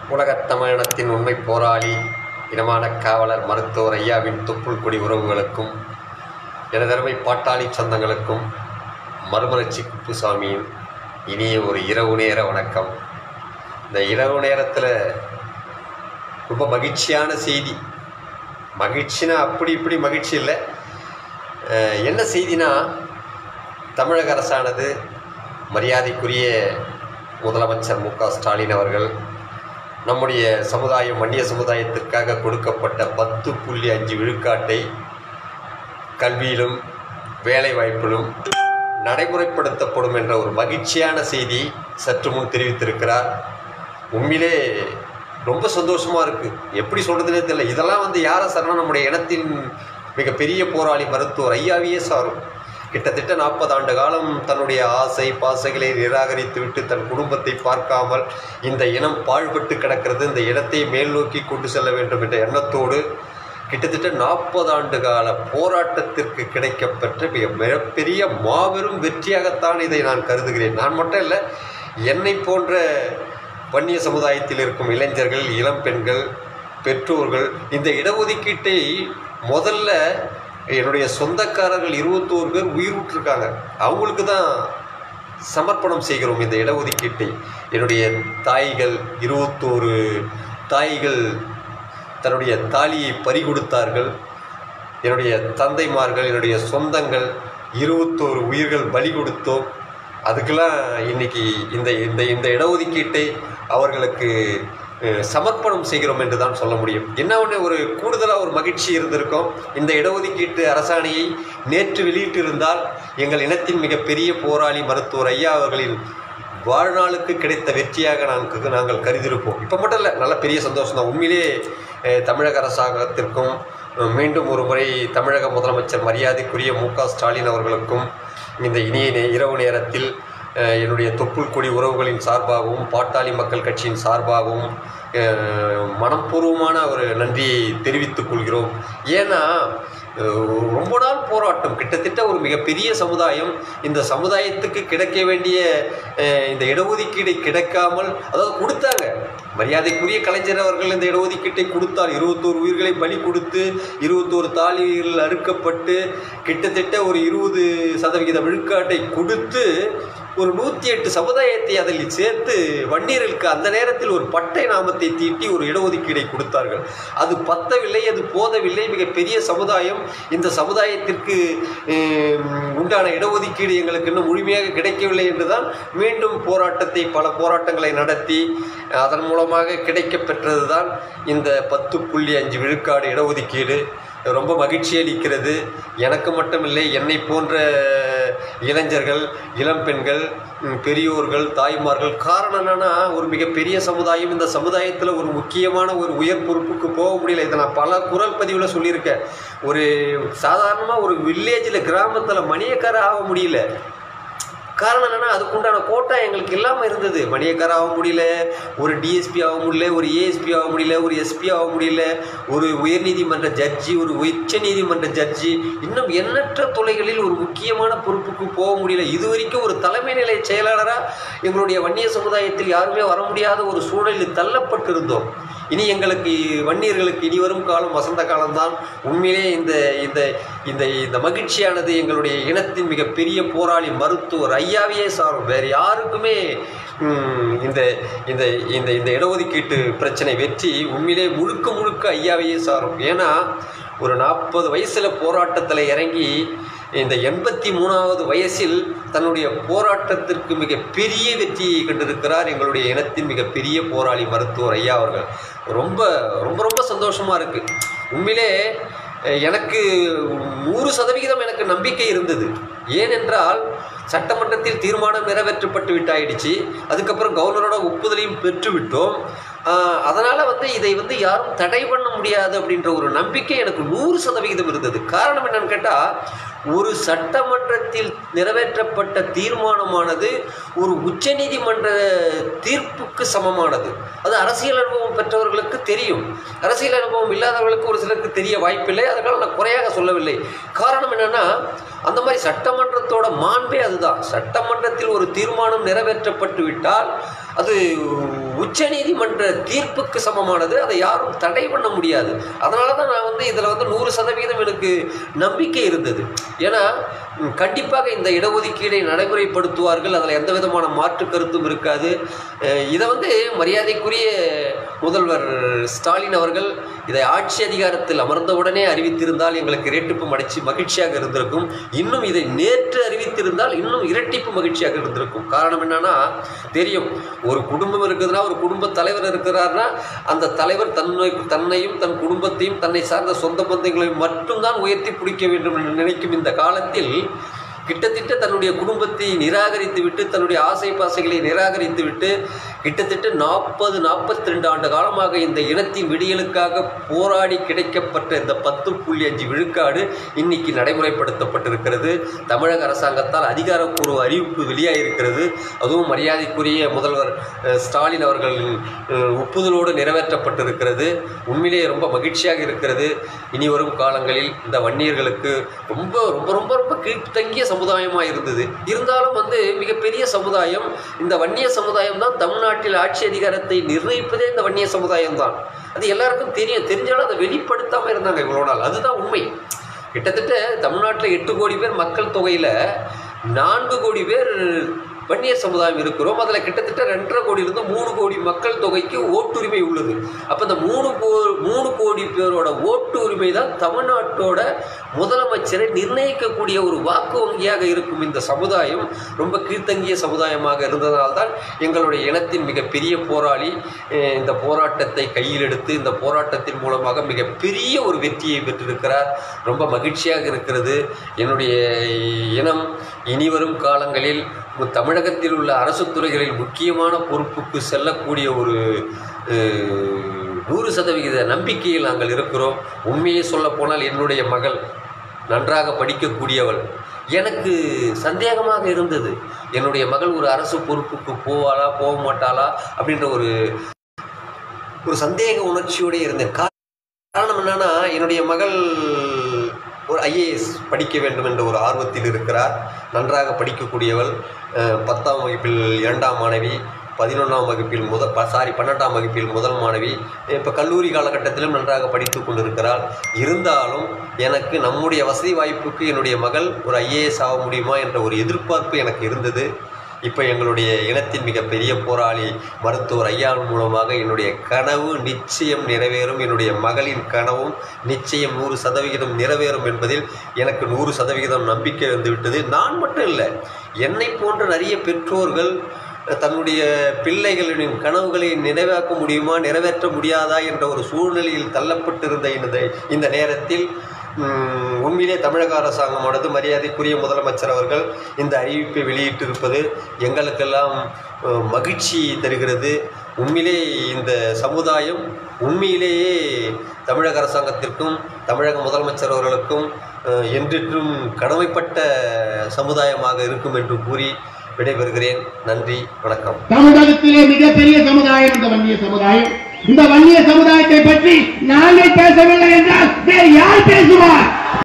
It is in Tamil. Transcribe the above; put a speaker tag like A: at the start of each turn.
A: உலகத் தமிழினத்தின் உண்மை போராளி இனமான காவலர் மருத்துவர் ஐயாவின் தொப்புள் கொடி உறவுகளுக்கும் எனதருமை பாட்டாளி சொந்தங்களுக்கும் மறுமலர்ச்சி குப்புசாமியின் இனிய ஒரு இரவு நேர வணக்கம் இந்த இரவு நேரத்தில் ரொம்ப மகிழ்ச்சியான செய்தி மகிழ்ச்சினா அப்படி இப்படி மகிழ்ச்சி இல்லை அஹ், என்ன செய்தினா தமிழக அரசானது மரியாதைக்குரிய முதலமைச்சர் மு க ஸ்டாலின் அவர்கள் நம்முடைய சமுதாயம் வன்னிய சமுதாயத்திற்காக கொடுக்கப்பட்ட பத்து புள்ளி அஞ்சு விழுக்காட்டை கல்வியிலும் வேலைவாய்ப்பிலும் நடைமுறைப்படுத்தப்படும் என்ற ஒரு மகிழ்ச்சியான செய்தி சற்று முன் தெரிவித்திருக்கிறார் உண்மையிலே ரொம்ப சந்தோஷமாக இருக்குது எப்படி சொல்கிறதுனே தெரியல இதெல்லாம் வந்து யாரை சார்னா நம்முடைய இனத்தின் மிகப்பெரிய போராளி மருத்துவர் ஐயாவையே சாரும் கிட்டத்தட்ட நாற்பது ஆண்டு காலம் தன்னுடைய ஆசை பாசைகளை நிராகரித்து விட்டு தன் குடும்பத்தை பார்க்காமல் இந்த இனம் பாழ்பட்டு கிடக்கிறது இந்த இடத்தை மேல் நோக்கி கொண்டு செல்ல வேண்டும் என்ற எண்ணத்தோடு கிட்டத்தட்ட நாற்பது ஆண்டு கால போராட்டத்திற்கு கிடைக்கப்பெற்ற மிக மிகப்பெரிய மாபெரும் வெற்றியாகத்தான் இதை நான் கருதுகிறேன் நான் மட்டும் இல்லை என்னை போன்ற வன்னிய சமுதாயத்தில் இருக்கும் இளைஞர்கள் இளம் பெண்கள் பெற்றோர்கள் இந்த இடஒதுக்கீட்டை முதல்ல என்னுடைய சொந்தக்காரர்கள் இருபத்தோரு பேர் உயிர் விட்டுருக்காங்க அவங்களுக்கு தான் சமர்ப்பணம் செய்கிறோம் இந்த இடஒதுக்கீட்டை என்னுடைய தாய்கள் இருபத்தோரு தாய்கள் தன்னுடைய தாலியை பறிகொடுத்தார்கள் என்னுடைய தந்தைமார்கள் என்னுடைய சொந்தங்கள் இருபத்தோரு உயிர்கள் பலி கொடுத்தோம் அதுக்கெல்லாம் இன்னைக்கு இந்த இந்த இந்த இடஒதுக்கீட்டை அவர்களுக்கு அஹ், சமர்ப்பணம் செய்கிறோம் என்று தான் சொல்ல முடியும் என்ன ஒன்று ஒரு கூடுதலாக ஒரு மகிழ்ச்சி இருந்திருக்கும் இந்த இடஒதுக்கீட்டு அரசாணையை நேற்று வெளியிட்டிருந்தால் எங்கள் இனத்தின் மிகப்பெரிய போராளி மருத்துவர் ஐயா அவர்களின் வாழ்நாளுக்கு கிடைத்த வெற்றியாக நாங்கள் நாங்கள் கருதியிருப்போம் இப்போ மட்டும் இல்லை நல்ல பெரிய சந்தோஷம் தான் உண்மையிலே அஹ், தமிழக அரசாங்கத்திற்கும் அஹ், மீண்டும் ஒரு முறை தமிழக முதலமைச்சர் மரியாதைக்குரிய மு க ஸ்டாலின் அவர்களுக்கும் இந்த இனிய நே- இரவு நேரத்தில் அஹ், என்னுடைய தொப்புள் கொடி உறவுகளின் சார்பாகவும் பாட்டாளி மக்கள் கட்சியின் சார்பாகவும் அஹ், மனப்பூர்வமான ஒரு நன்றியை தெரிவித்துக் கொள்கிறோம் ஏன்னா அஹ், ரொம்ப நாள் போராட்டம் கிட்டத்தட்ட ஒரு மிகப்பெரிய சமுதாயம் இந்த சமுதாயத்துக்கு கிடைக்க வேண்டிய அஹ், இந்த இடஒதுக்கீடை கிடைக்காமல் அதாவது கொடுத்தாங்க மரியாதைக்குரிய கலைஞர் அவர்கள் இந்த இடஒதுக்கீட்டை கொடுத்தார் இருபத்தோரு உயிர்களை பலி கொடுத்து இருபத்தோரு தாலிகள் அறுக்கப்பட்டு கிட்டத்தட்ட ஒரு இருபது சதவிகித விழுக்காட்டை கொடுத்து ஒரு நூற்றி எட்டு சமுதாயத்தை அதில் சேர்த்து வன்னியர்களுக்கு அந்த நேரத்தில் ஒரு பட்டை நாமத்தை தீட்டி ஒரு இடஒதுக்கீடை கொடுத்தார்கள் அது பத்தவில்லை அது போதவில்லை மிகப்பெரிய சமுதாயம் இந்த சமுதாயத்திற்கு ஹம், உண்டான இடஒதுக்கீடு எங்களுக்கு இன்னும் முழுமையாக கிடைக்கவில்லை என்றுதான் மீண்டும் போராட்டத்தை பல போராட்டங்களை நடத்தி அதன் மூலமாக கிடைக்கப் பெற்றதுதான் இந்த பத்து புள்ளி அஞ்சு விழுக்காடு இடஒதுக்கீடு ரொம்ப மகிழ்ச்சி அளிக்கிறது எனக்கு மட்டுமில்லை என்னை போன்ற இளைஞர்கள் இளம் பெண்கள் ம், பெரியோர்கள் தாய்மார்கள் காரணம் என்னன்னா ஒரு மிகப்பெரிய சமுதாயம் இந்த சமுதாயத்தில் ஒரு முக்கியமான ஒரு உயர் பொறுப்புக்கு போக முடியல இதை நான் பல குரல் பதிவில் சொல்லியிருக்கேன் ஒரு சாதாரணமாக ஒரு வில்லேஜில் கிராமத்தில் மணியக்கார ஆக முடியல காரணம் என்னன்னா அதுக்குண்டான கோட்டா எங்களுக்கு இல்லாமல் இருந்தது மணியக்கார ஆக முடியல ஒரு டிஎஸ்பி ஆக முடியல ஒரு ஏஎஸ்பி ஆக முடியல ஒரு எஸ்பி ஆக முடியல ஒரு உயர்நீதிமன்ற ஜட்ஜி ஒரு உச்ச நீதிமன்ற ஜட்ஜி இன்னும் எண்ணற்ற துறைகளில் ஒரு முக்கியமான பொறுப்புக்கு போக முடியல இது வரைக்கும் ஒரு தலைமை நிலை செயலாளராக எங்களுடைய வன்னிய சமுதாயத்தில் யாருமே வர முடியாத ஒரு சூழலில் தள்ளப்பட்டிருந்தோம் இனி எங்களுக்கு வன்னியர்களுக்கு இனி வரும் காலம் வசந்த காலம்தான் உண்மையிலே இந்த இந்த இந்த இந்த மகிழ்ச்சியானது எங்களுடைய இனத்தின் மிகப்பெரிய போராளி மருத்துவர் ஐயாவையே சாரும் வேறு யாருக்குமே ம், இந்த இந்த இந்த இந்த இடஒதுக்கீட்டு பிரச்சனை வெற்றி உண்மையிலே முழுக்க முழுக்க ஐயாவையே சாரும் ஏன்னா ஒரு நாற்பது வயசில் போராட்டத்தில் இறங்கி இந்த எண்பத்தி மூணாவது வயசில் தன்னுடைய போராட்டத்திற்கு மிக பெரிய வெற்றியை கண்டிருக்கிறார் எங்களுடைய இனத்தின் மிகப்பெரிய போராளி மருத்துவர் ஐயா அவர்கள் ரொம்ப ரொம்ப ரொம்ப சந்தோஷமாக இருக்குது உண்மையிலே அஹ், எனக்கு நூறு சதவிகிதம் எனக்கு நம்பிக்கை இருந்தது ஏனென்றால் சட்டமன்றத்தில் தீர்மானம் நிறைவேற்றப்பட்டு விட்டாயிடுச்சு அதுக்கப்புறம் கவர்னரோட ஒப்புதலையும் பெற்றுவிட்டோம் அதனால் வந்து இதை வந்து யாரும் தடை பண்ண முடியாது அப்படின்ற ஒரு நம்பிக்கை எனக்கு நூறு சதவிகிதம் இருந்தது காரணம் என்னன்னு கேட்டால் ஒரு சட்டமன்றத்தில் நிறைவேற்றப்பட்ட தீர்மானமானது ஒரு உச்சநீதிமன்ற தீர்ப்புக்கு சமமானது அது அரசியல் அனுபவம் பெற்றவர்களுக்கு தெரியும் அரசியல் அனுபவம் இல்லாதவர்களுக்கு ஒரு சிலருக்கு தெரிய வாய்ப்பில்லை அதனால் நான் குறையாக சொல்லவில்லை காரணம் என்னன்னா அந்த மாதிரி சட்டமன்றத்தோட மாண்பே அதுதான் சட்டமன்றத்தில் ஒரு தீர்மானம் நிறைவேற்றப்பட்டு விட்டால் அது உச்சநீதிமன்ற தீர்ப்புக்கு சமமானது அதை யாரும் தடை பண்ண முடியாது அதனால தான் நான் வந்து இதில் வந்து நூறு சதவீதம் எனக்கு நம்பிக்கை இருந்தது ஏன்னா ம், கண்டிப்பாக இந்த இடஒதுக்கீடை நடைமுறைப்படுத்துவார்கள் அதில் எந்த விதமான மாற்று கருத்தும் இருக்காது அஹ், இதை வந்து மரியாதைக்குரிய முதல்வர் ஸ்டாலின் அவர்கள் இதை ஆட்சி அதிகாரத்தில் அமர்ந்தவுடனே அறிவித்திருந்தால் எங்களுக்கு இரட்டிப்பு மடிச்சு மகிழ்ச்சியாக இருந்திருக்கும் இன்னும் இதை நேற்று அறிவித்திருந்தால் இன்னும் இரட்டிப்பு மகிழ்ச்சியாக இருந்திருக்கும் காரணம் என்னன்னா தெரியும் ஒரு குடும்பம் இருக்குதுன்னா ஒரு குடும்ப தலைவர் இருக்கிறார்னா அந்த தலைவர் தன்னை தன்னையும் தன் குடும்பத்தையும் தன்னை சார்ந்த சொந்த பந்தங்களையும் மட்டும்தான் உயர்த்தி பிடிக்க வேண்டும் என்று நினைக்கும் இந்த காலத்தில் கிட்டத்தட்ட தன்னுடைய குடும்பத்தை நிராகரித்து விட்டு தன்னுடைய ஆசை பாசைகளை நிராகரித்து விட்டு கிட்டத்தட்ட நாற்பது நாற்பத்தி ரெண்டு ஆண்டு காலமாக இந்த இனத்தின் விடியலுக்காக போராடி கிடைக்கப்பட்ட இந்த பத்து புள்ளி அஞ்சு விழுக்காடு இன்னைக்கு நடைமுறைப்படுத்தப்பட்டிருக்கிறது தமிழக அரசாங்கத்தால் அதிகாரப்பூர்வ அறிவிப்பு வெளியாகிருக்கிறது அதுவும் மரியாதைக்குரிய முதல்வர் அஹ், ஸ்டாலின் அவர்களின் அஹ், ஒப்புதலோடு நிறைவேற்றப்பட்டிருக்கிறது உண்மையிலேயே ரொம்ப மகிழ்ச்சியாக இருக்கிறது இனி வரும் காலங்களில் இந்த வன்னியர்களுக்கு ரொம்ப ரொம்ப ரொம்ப ரொம்ப கீழ்த்தங்கிய சமுதாயமாக இருந்தது இருந்தாலும் வந்து மிகப்பெரிய சமுதாயம் இந்த வன்னிய சமுதாயம் தான் தமிழ்நாட்டில் ஆட்சி அதிகாரத்தை நிர்ணயிப்பதே இந்த வன்னிய சமுதாயம் தான் அது எல்லாருக்கும் தெரியும் தெரிஞ்சாலும் அதை வெளிப்படுத்தாமல் இருந்தாங்க இவ்வளோ நாள் அதுதான் உண்மை கிட்டத்தட்ட தமிழ்நாட்டில் எட்டு கோடி பேர் மக்கள் தொகையில் நான்கு கோடி பேர் வன்னிய சமுதாயம் இருக்கிறோம் அதில் கிட்டத்தட்ட ரெண்டரை கோடியிலிருந்து மூணு கோடி மக்கள் தொகைக்கு ஓட்டுரிமை உள்ளது அப்போ இந்த மூணு கோ மூணு கோடி பேரோட ஓட்டு உரிமை தான் தமிழ்நாட்டோட முதலமைச்சரை நிர்ணயிக்கக்கூடிய ஒரு வாக்கு வங்கியாக இருக்கும் இந்த சமுதாயம் ரொம்ப கீழ்த்தங்கிய சமுதாயமாக இருந்ததனால்தான் எங்களுடைய இனத்தின் மிகப்பெரிய போராளி அஹ், இந்த போராட்டத்தை கையில் எடுத்து இந்த போராட்டத்தின் மூலமாக மிகப்பெரிய ஒரு வெற்றியை பெற்றிருக்கிறார் ரொம்ப மகிழ்ச்சியாக இருக்கிறது என்னுடைய இனம் இனிவரும் காலங்களில் தமிழகத்தில் உள்ள அரசு துறைகளில் முக்கியமான பொறுப்புக்கு செல்லக்கூடிய ஒரு அஹ், நூறு சதவிகித நம்பிக்கையில் நாங்கள் இருக்கிறோம் உண்மையை சொல்லப்போனால் என்னுடைய மகள் நன்றாக படிக்கக்கூடியவள் எனக்கு சந்தேகமாக இருந்தது என்னுடைய மகள் ஒரு அரசு பொறுப்புக்கு போவாளா போக மாட்டாளா அப்படின்ற ஒரு ஒரு சந்தேக உணர்ச்சியோடு இருந்தேன் கா- காரணம் என்னன்னா என்னுடைய மகள் ஒரு ஐஏஎஸ் படிக்க வேண்டும் என்ற ஒரு ஆர்வத்தில் இருக்கிறார் நன்றாக படிக்கக்கூடியவள் அஹ், பத்தாம் வகுப்பில் இரண்டாம் மாணவி பதினொன்றாம் வகுப்பில் முத ப- சாரி பன்னெண்டாம் வகுப்பில் முதல் மாணவி இப்போ கல்லூரி காலகட்டத்திலும் நன்றாக படித்து கொண்டிருக்கிறாள் இருந்தாலும் எனக்கு நம்முடைய வசதி வாய்ப்புக்கு என்னுடைய மகள் ஒரு ஐஏஎஸ் ஆக முடியுமா என்ற ஒரு எதிர்பார்ப்பு எனக்கு இருந்தது இப்போ எங்களுடைய இனத்தின் மிகப்பெரிய போராளி மருத்துவர் ஐயா மூலமாக என்னுடைய கனவு நிச்சயம் நிறைவேறும் என்னுடைய மகளின் கனவும் நிச்சயம் நூறு சதவிகிதம் நிறைவேறும் என்பதில் எனக்கு நூறு சதவிகிதம் நம்பிக்கை வந்துவிட்டது நான் மட்டும் இல்லை என்னை போன்ற நிறைய பெற்றோர்கள் தன்னுடைய பிள்ளைகளின் கனவுகளை நிறைவேற்ற முடியுமா நிறைவேற்ற முடியாதா என்ற ஒரு சூழ்நிலையில் தள்ளப்பட்டிருந்த இந்த இந்த நேரத்தில் ம், உண்மையிலே தமிழக அரசாங்கமானது மரியாதைக்குரிய முதலமைச்சர் அவர்கள் இந்த அறிவிப்பை வெளியிட்டிருப்பது எங்களுக்கெல்லாம் அஹ், மகிழ்ச்சி தருகிறது உண்மையிலே இந்த சமுதாயம் உண்மையிலேயே தமிழக அரசாங்கத்திற்கும் தமிழக முதலமைச்சர் அவர்களுக்கும் அஹ், என்றென்றும் கடமைப்பட்ட சமுதாயமாக இருக்கும் என்று கூறி விடைபெறுகிறேன் நன்றி வணக்கம்
B: தமிழகத்திலே மிகப்பெரிய சமுதாயம் இந்த வன்னிய சமுதாயம் இந்த வன்னிய சமுதாயத்தை பற்றி நாங்கள் பேசவில்லை என்றால் வேறு யார் பேசுவார்